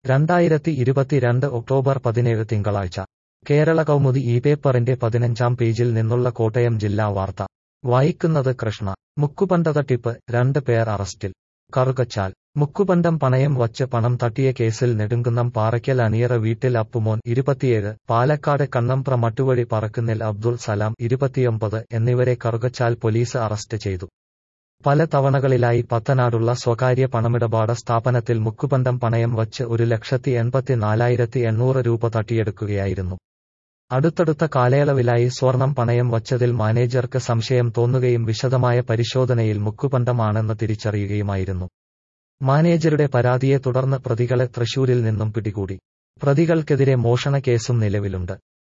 രണ്ടായിരത്തി ഇരുപത്തിരണ്ട് ഒക്ടോബർ പതിനേഴ് തിങ്കളാഴ്ച കേരള കൗമുദി ഈ പേപ്പറിന്റെ പതിനഞ്ചാം പേജിൽ നിന്നുള്ള കോട്ടയം ജില്ലാ വാർത്ത വായിക്കുന്നത് കൃഷ്ണ മുക്കുപണ്ട തട്ടിപ്പ് രണ്ട് പേർ അറസ്റ്റിൽ കറുകച്ചാൽ മുക്കുപണ്ടം പണയം വച്ച് പണം തട്ടിയ കേസിൽ നെടുങ്കുന്നം പാറയ്ക്കൽ അണിയറ വീട്ടിൽ അപ്പുമോൻ ഇരുപത്തിയേഴ് പാലക്കാട് കണ്ണമ്പ്ര മട്ടുവഴി പറക്കുന്നിൽ അബ്ദുൾ സലാം ഇരുപത്തിയൊമ്പത് എന്നിവരെ കറുകച്ചാൽ പോലീസ് അറസ്റ്റ് ചെയ്തു പല തവണകളിലായി പത്തനാടുള്ള സ്വകാര്യ പണമിടപാട് സ്ഥാപനത്തിൽ മുക്കുപണ്ടം പണയം വച്ച് ഒരു ലക്ഷത്തി എൺപത്തിനാലായിരത്തി എണ്ണൂറ് രൂപ തട്ടിയെടുക്കുകയായിരുന്നു അടുത്തടുത്ത കാലയളവിലായി സ്വർണം പണയം വച്ചതിൽ മാനേജർക്ക് സംശയം തോന്നുകയും വിശദമായ പരിശോധനയിൽ മുക്കുപണ്ടമാണെന്ന് തിരിച്ചറിയുകയുമായിരുന്നു മാനേജരുടെ പരാതിയെ തുടർന്ന് പ്രതികളെ തൃശൂരിൽ നിന്നും പിടികൂടി പ്രതികൾക്കെതിരെ മോഷണ കേസും നിലവിലുണ്ട്